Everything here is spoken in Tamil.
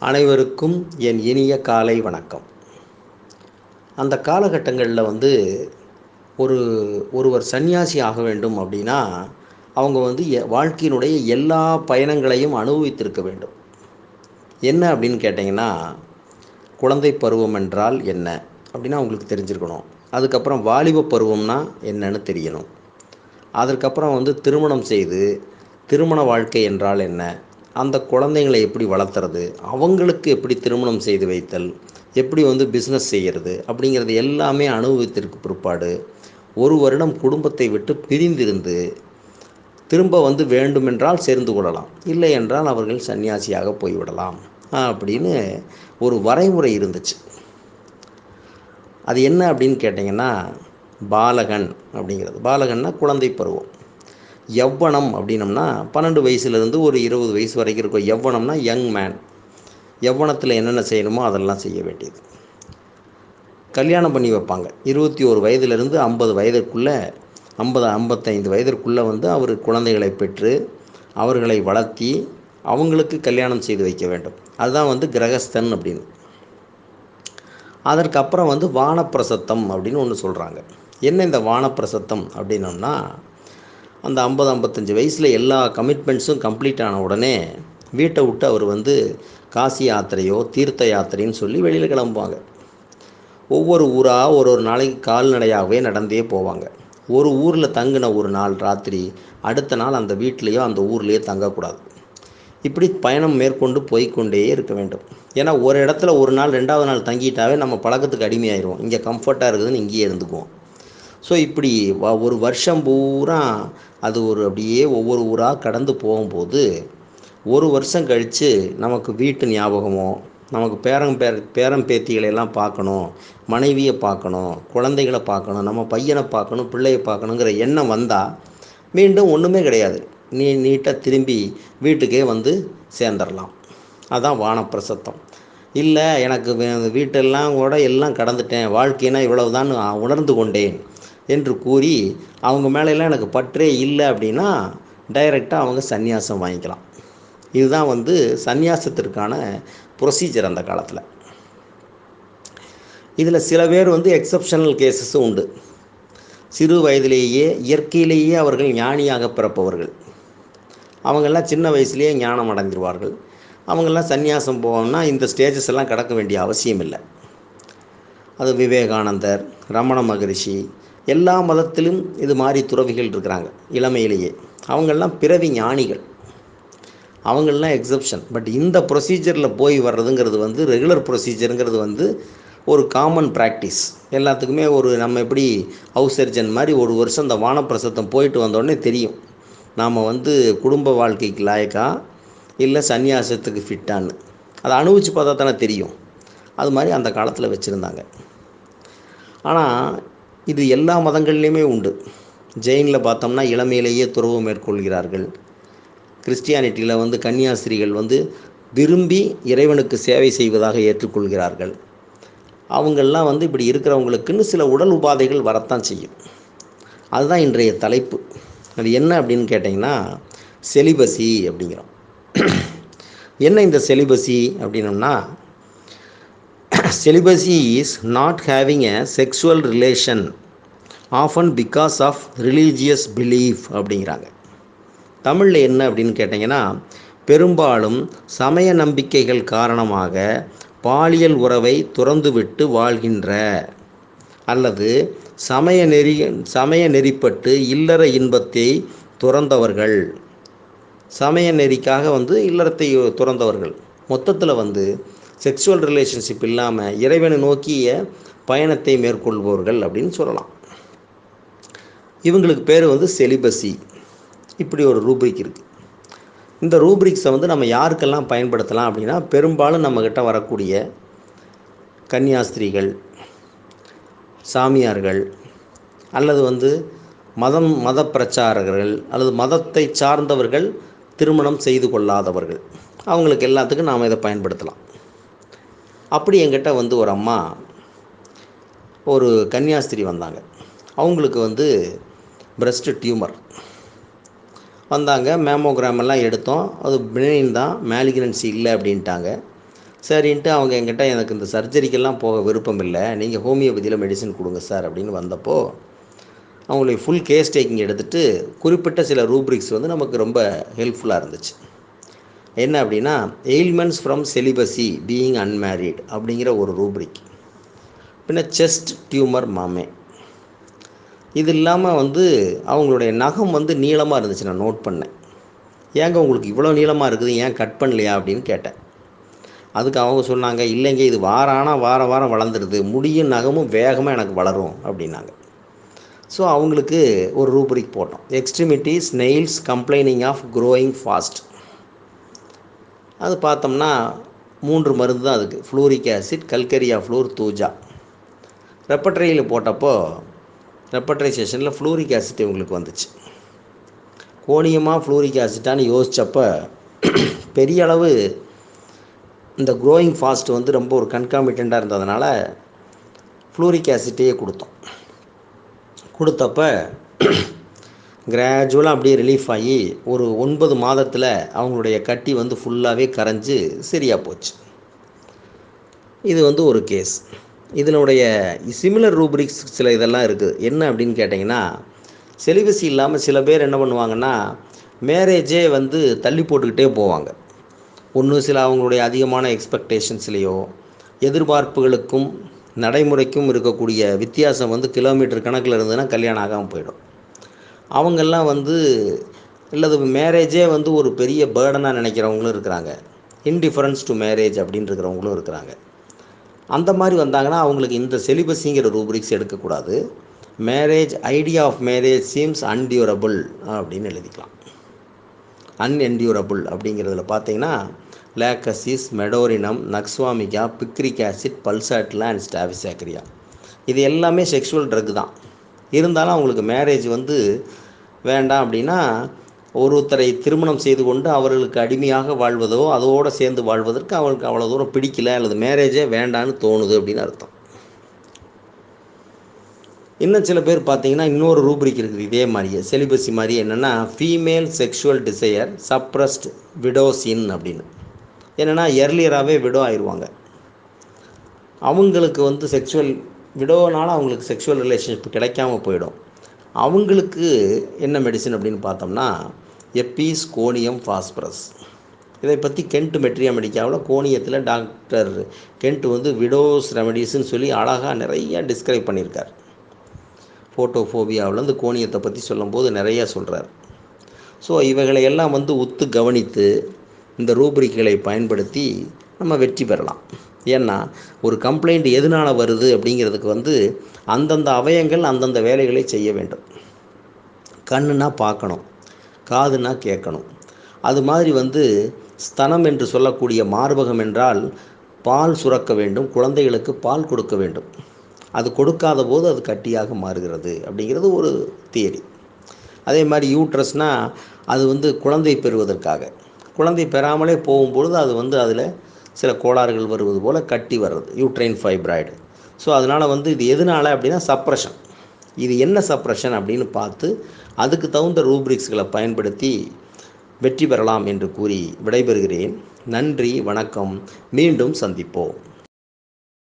அனைவருக்கும் என் இனிய காலை வணக்கம் அந்த காலகட்டங்களில் வந்து ஒரு ஒருவர் சன்னியாசி ஆக வேண்டும் அப்படின்னா அவங்க வந்து எ- வாழ்க்கையினுடைய எல்லா பயணங்களையும் அனுபவித்திருக்க வேண்டும் என்ன அப்படின்னு கேட்டிங்கன்னா குழந்தை பருவம் என்றால் என்ன அப்படின்னா அவங்களுக்கு தெரிஞ்சிருக்கணும் அதுக்கப்புறம் வாலிப பருவம்னா என்னன்னு தெரியணும் அதற்கப்புறம் வந்து திருமணம் செய்து திருமண வாழ்க்கை என்றால் என்ன அந்த குழந்தைங்களை எப்படி வளர்த்துறது அவங்களுக்கு எப்படி திருமணம் செய்து வைத்தல் எப்படி வந்து பிஸ்னஸ் செய்கிறது அப்படிங்கிறது எல்லாமே அனுபவித்திருக்கு பிற்பாடு ஒரு வருடம் குடும்பத்தை விட்டு பிரிந்திருந்து திரும்ப வந்து வேண்டுமென்றால் சேர்ந்து கொள்ளலாம் இல்லை என்றால் அவர்கள் சன்னியாசியாக போய்விடலாம் அப்படின்னு ஒரு வரைமுறை இருந்துச்சு அது என்ன அப்படின்னு கேட்டிங்கன்னா பாலகன் அப்படிங்கிறது பாலகன்னா குழந்தை பருவம் யவ்வனம் அப்படின்னம்னா பன்னெண்டு வயசுலேருந்து ஒரு இருபது வயசு வரைக்கும் இருக்கும் யவ்வனம்னா யங் மேன் யவ்வனத்தில் என்னென்ன செய்யணுமோ அதெல்லாம் செய்ய வேண்டியது கல்யாணம் பண்ணி வைப்பாங்க இருபத்தி ஒரு வயதிலிருந்து ஐம்பது வயதிற்குள்ளே ஐம்பது ஐம்பத்தைந்து வயதிற்குள்ளே வந்து அவர் குழந்தைகளை பெற்று அவர்களை வளர்த்தி அவங்களுக்கு கல்யாணம் செய்து வைக்க வேண்டும் அதுதான் வந்து கிரகஸ்தன் அப்படின்னு அதற்கப்புறம் வந்து வானப்பிரசத்தம் அப்படின்னு ஒன்று சொல்கிறாங்க என்ன இந்த வானப்பிரசத்தம் அப்படின்னோம்னா அந்த ஐம்பது ஐம்பத்தஞ்சு வயசில் எல்லா கமிட்மெண்ட்ஸும் கம்ப்ளீட் ஆன உடனே வீட்டை விட்டு அவர் வந்து காசி யாத்திரையோ தீர்த்த யாத்திரைன்னு சொல்லி வெளியில் கிளம்புவாங்க ஒவ்வொரு ஊராக ஒரு ஒரு நாளைக்கு கால்நடையாகவே நடந்தே போவாங்க ஒரு ஊரில் தங்கின ஒரு நாள் ராத்திரி அடுத்த நாள் அந்த வீட்லேயோ அந்த ஊர்லேயோ தங்கக்கூடாது இப்படி பயணம் மேற்கொண்டு போய்க்கொண்டே இருக்க வேண்டும் ஏன்னா ஒரு இடத்துல ஒரு நாள் ரெண்டாவது நாள் தங்கிட்டாவே நம்ம பழக்கத்துக்கு அடிமையாயிரும் இங்கே கம்ஃபர்ட்டாக இருக்குதுன்னு இங்கேயே இருந்துக்குவோம் ஸோ இப்படி வ- ஒரு வருஷம் பூரா அது ஒரு அப்படியே ஒவ்வொரு ஊராக கடந்து போகும்போது ஒரு வருஷம் கழித்து நமக்கு வீட்டு ஞாபகமோ நமக்கு பேரன் பேர பேரன் பேத்திகளை எல்லாம் பார்க்கணும் மனைவியை பார்க்கணும் குழந்தைகளை பார்க்கணும் நம்ம பையனை பார்க்கணும் பிள்ளையை பார்க்கணுங்கிற எண்ணம் வந்தால் மீண்டும் ஒன்றுமே கிடையாது நீ நீட்டாக திரும்பி வீட்டுக்கே வந்து சேர்ந்துடலாம் அதான் வானப்பிரசத்தம் இல்லை எனக்கு வே- வீட்டெல்லாம் கூட எல்லாம் கடந்துட்டேன் வாழ்க்கைனா இவ்வளவுதான் நான் உணர்ந்து கொண்டேன் என்று கூறி அவங்க மேலெல்லாம் எனக்கு பற்றே இல்லை அப்படின்னா டைரெக்டாக அவங்க சந்நியாசம் வாங்கிக்கலாம் இதுதான் வந்து சந்நியாசத்திற்கான ப்ரொசீஜர் அந்த காலத்தில் இதில் சில பேர் வந்து எக்ஸப்ஷனல் கேசஸும் உண்டு சிறு வயதிலேயே இயற்கையிலேயே அவர்கள் ஞானியாக பிறப்பவர்கள் அவங்கெல்லாம் சின்ன வயசுலேயே ஞானம் அடைஞ்சிருவார்கள் அவங்கெல்லாம் சந்நியாசம் போகணும்னா இந்த ஸ்டேஜஸ் எல்லாம் கடக்க வேண்டிய அவசியம் இல்லை அது விவேகானந்தர் ரமண மகரிஷி எல்லா மதத்திலும் இது மாதிரி துறவிகள் இருக்கிறாங்க இளமையிலேயே அவங்கெல்லாம் பிறவி ஞானிகள் அவங்கெல்லாம் எக்ஸப்ஷன் பட் இந்த ப்ரொசீஜரில் போய் வர்றதுங்கிறது வந்து ரெகுலர் ப்ரொசீஜருங்கிறது வந்து ஒரு காமன் ப்ராக்டிஸ் எல்லாத்துக்குமே ஒரு நம்ம எப்படி ஹவுஸ் சர்ஜன் மாதிரி ஒரு வருஷம் இந்த வானப்பிரசத்தம் போயிட்டு வந்தோடனே தெரியும் நாம் வந்து குடும்ப வாழ்க்கைக்கு லாயக்கா இல்லை சந்நியாசத்துக்கு ஃபிட்டான்னு அதை அனுபவிச்சு பார்த்தா தானே தெரியும் அது மாதிரி அந்த காலத்தில் வச்சுருந்தாங்க ஆனால் இது எல்லா மதங்கள்லேயுமே உண்டு ஜெயினில் பார்த்தோம்னா இளமையிலேயே துறவு மேற்கொள்கிறார்கள் கிறிஸ்டியானிட்டியில் வந்து கன்னியாஸ்திரிகள் வந்து விரும்பி இறைவனுக்கு சேவை செய்வதாக ஏற்றுக்கொள்கிறார்கள் அவங்கெல்லாம் வந்து இப்படி இருக்கிறவங்களுக்குன்னு சில உடல் உபாதைகள் வரத்தான் செய்யும் அதுதான் இன்றைய தலைப்பு அது என்ன அப்படின்னு கேட்டிங்கன்னா செலிபசி அப்படிங்கிறோம் என்ன இந்த செலிபசி அப்படின்னோம்னா celibacy is not having a sexual relation often because of religious belief அப்படிங்கிறாங்க தமிழில் என்ன அப்படின்னு கேட்டிங்கன்னா பெரும்பாலும் சமய நம்பிக்கைகள் காரணமாக பாலியல் உறவை துறந்துவிட்டு வாழ்கின்ற அல்லது சமய நெறி சமய நெறிப்பட்டு இல்லற இன்பத்தை துறந்தவர்கள் சமய நெறிக்காக வந்து இல்லறத்தை துறந்தவர்கள் மொத்தத்தில் வந்து செக்ஷுவல் ரிலேஷன்ஷிப் இல்லாமல் இறைவனை நோக்கிய பயணத்தை மேற்கொள்பவர்கள் அப்படின்னு சொல்லலாம் இவங்களுக்கு பேர் வந்து செலிபசி இப்படி ஒரு ரூப்ரிக் இருக்குது இந்த ரூப்ரிக்ஸை வந்து நம்ம யாருக்கெல்லாம் பயன்படுத்தலாம் அப்படின்னா பெரும்பாலும் நம்மக்கிட்ட வரக்கூடிய கன்னியாஸ்திரிகள் சாமியார்கள் அல்லது வந்து மதம் மத பிரச்சாரகர்கள் அல்லது மதத்தை சார்ந்தவர்கள் திருமணம் செய்து கொள்ளாதவர்கள் அவங்களுக்கு எல்லாத்துக்கும் நாம் இதை பயன்படுத்தலாம் அப்படி என்கிட்ட வந்து ஒரு அம்மா ஒரு கன்னியாஸ்திரி வந்தாங்க அவங்களுக்கு வந்து பிரஸ்ட் டியூமர் வந்தாங்க மேமோகிராம் எல்லாம் எடுத்தோம் அது பிரெயின் தான் மேலிக்னன்சி இல்லை அப்படின்ட்டாங்க சரின்ட்டு அவங்க என்கிட்ட எனக்கு இந்த சர்ஜரிக்கெல்லாம் போக விருப்பம் இல்லை நீங்கள் ஹோமியோபதியில் மெடிசன் கொடுங்க சார் அப்படின்னு வந்தப்போ அவங்களுடைய ஃபுல் கேஸ் டேக்கிங் எடுத்துகிட்டு குறிப்பிட்ட சில ரூப்ரிக்ஸ் வந்து நமக்கு ரொம்ப ஹெல்ப்ஃபுல்லாக இருந்துச்சு என்ன அப்படின்னா ailments from celibacy being unmarried அப்படிங்கிற ஒரு ரூப்ரிக் பின்ன செஸ்ட் டியூமர் மாமே இது இல்லாமல் வந்து அவங்களுடைய நகம் வந்து நீளமாக இருந்துச்சு நான் நோட் பண்ணேன் ஏங்க உங்களுக்கு இவ்வளோ நீளமாக இருக்குது ஏன் கட் பண்ணலையா அப்படின்னு கேட்டேன் அதுக்கு அவங்க சொன்னாங்க இல்லைங்க இது வாரம் ஆனால் வாரம் வாரம் வளர்ந்துருது முடியும் நகமும் வேகமாக எனக்கு வளரும் அப்படின்னாங்க ஸோ அவங்களுக்கு ஒரு ரூபரிக் போட்டோம் extremities nails complaining of growing fast அது பார்த்தோம்னா மூன்று மருந்து தான் அதுக்கு ஃப்ளூரிக் ஆசிட் கல்கரியா ஃப்ளூர் தூஜா ரெப்பட்ரையில் போட்டப்போ ரெப்பட்ரை செஷனில் ஃப்ளூரிக் ஆசிட் இவங்களுக்கு வந்துச்சு கோணியமாக ஃப்ளூரிக் ஆசிட்டான்னு யோசித்தப்போ பெரிய அளவு இந்த க்ரோயிங் ஃபாஸ்ட் வந்து ரொம்ப ஒரு கன்காமிட்டண்ட்டாக இருந்ததுனால ஃப்ளூரிக் ஆசிட்டையே கொடுத்தோம் கொடுத்தப்ப கிராஜுவலாக அப்படியே ரிலீஃப் ஆகி ஒரு ஒன்பது மாதத்தில் அவங்களுடைய கட்டி வந்து ஃபுல்லாகவே கரைஞ்சு சரியாக போச்சு இது வந்து ஒரு கேஸ் இதனுடைய சிமிலர் ரூப்ரிக்ஸ் சில இதெல்லாம் இருக்குது என்ன அப்படின்னு கேட்டிங்கன்னா செலிபஸி இல்லாமல் சில பேர் என்ன பண்ணுவாங்கன்னா மேரேஜே வந்து தள்ளி போட்டுக்கிட்டே போவாங்க ஒன்று சில அவங்களுடைய அதிகமான எக்ஸ்பெக்டேஷன்ஸ்லேயோ எதிர்பார்ப்புகளுக்கும் நடைமுறைக்கும் இருக்கக்கூடிய வித்தியாசம் வந்து கிலோமீட்டர் கணக்கில் இருந்ததுன்னா கல்யாணம் ஆகாமல் போயிடும் அவங்கெல்லாம் வந்து இல்லது மேரேஜே வந்து ஒரு பெரிய பேர்டனாக நினைக்கிறவங்களும் இருக்கிறாங்க இன்டிஃபரன்ஸ் டு மேரேஜ் அப்படின்னு இருக்கிறவங்களும் இருக்கிறாங்க அந்த மாதிரி வந்தாங்கன்னா அவங்களுக்கு இந்த செலிபஸிங்கிற ரூப்ரிக்ஸ் எடுக்கக்கூடாது marriage idea of marriage seems unendurable அப்படின்னு எழுதிக்கலாம் அன்என்டியூரபிள் அப்படிங்கிறதுல பார்த்தீங்கன்னா lachesis medorrhinum nux vomica picric acid pulsatilla and staphysagria இது எல்லாமே செக்ஷுவல் ட்ரக் தான் இருந்தாலும் அவங்களுக்கு மேரேஜ் வந்து வேண்டாம் அப்படின்னா ஒருத்தரை திருமணம் செய்து கொண்டு அவர்களுக்கு அடிமையாக வாழ்வதோ அதோடு சேர்ந்து வாழ்வதற்கு அவங்களுக்கு அவ்வளோ தூரம் பிடிக்கல அல்லது மேரேஜே வேண்டான்னு தோணுது அப்படின்னு அர்த்தம் இன்னும் சில பேர் பார்த்தீங்கன்னா இன்னொரு ரூப்ரிக் இருக்குது இதே மாதிரியே செலிபஸி மாதிரி என்னென்னா ஃபீமேல் செக்ஷுவல் டிசையர் சப்ரஸ்ட் விடோசின் அப்படின்னு என்னென்னா எர்லியராகவே விடோ ஆயிடுவாங்க அவங்களுக்கு வந்து செக்ஷுவல் விடோனால அவங்களுக்கு செக்ஷுவல் ரிலேஷன்ஷிப் கிடைக்காம போயிடும் அவங்களுக்கு என்ன மெடிசின் அப்படின்னு பார்த்தோம்னா எப்பீஸ் கோனியம் ஃபாஸ்பரஸ் இதை பற்றி கென்ட் மெட்ரியா மெடிக்காவில் கோணியத்தில் டாக்டர் கென்ட் வந்து விடோஸ் ரெமடிஸ்ன்னு சொல்லி அழகாக நிறைய டிஸ்கிரைப் பண்ணியிருக்கார் ஃபோட்டோஃபோபியாவில் இந்த கோணியத்தை பற்றி சொல்லும்போது நிறையா சொல்கிறார் ஸோ இவைகளை எல்லாம் வந்து ஒத்து கவனித்து இந்த ரூபரிக்களை பயன்படுத்தி நம்ம வெற்றி பெறலாம் ஏன்னா ஒரு கம்ப்ளைண்ட் எதனால் வருது அப்படிங்கிறதுக்கு வந்து அந்தந்த அவயங்கள் அந்தந்த வேலைகளை செய்ய வேண்டும் கண்ணுனா பார்க்கணும் காதுனா கேட்கணும் அது மாதிரி வந்து ஸ்தனம் என்று சொல்லக்கூடிய மார்பகம் என்றால் பால் சுரக்க வேண்டும் குழந்தைகளுக்கு பால் கொடுக்க வேண்டும் அது கொடுக்காத போது அது கட்டியாக மாறுகிறது அப்படிங்கிறது ஒரு தியரி அதே மாதிரி யூட்ரஸ்னால் அது வந்து குழந்தை பெறுவதற்காக குழந்தை பெறாமலே போகும்பொழுது அது வந்து அதில் சில கோளாறுகள் வருவது போல் கட்டி வர்றது யூட்ரைன் ஃபைப்ராய்டு ஸோ அதனால் வந்து இது எதனால் அப்படின்னா சப்ரஷன் இது என்ன சப்ரஷன் அப்படின்னு பார்த்து அதுக்கு தகுந்த ரூப்ரிக்ஸ்களை பயன்படுத்தி வெற்றி பெறலாம் என்று கூறி விடைபெறுகிறேன் நன்றி வணக்கம் மீண்டும் சந்திப்போம்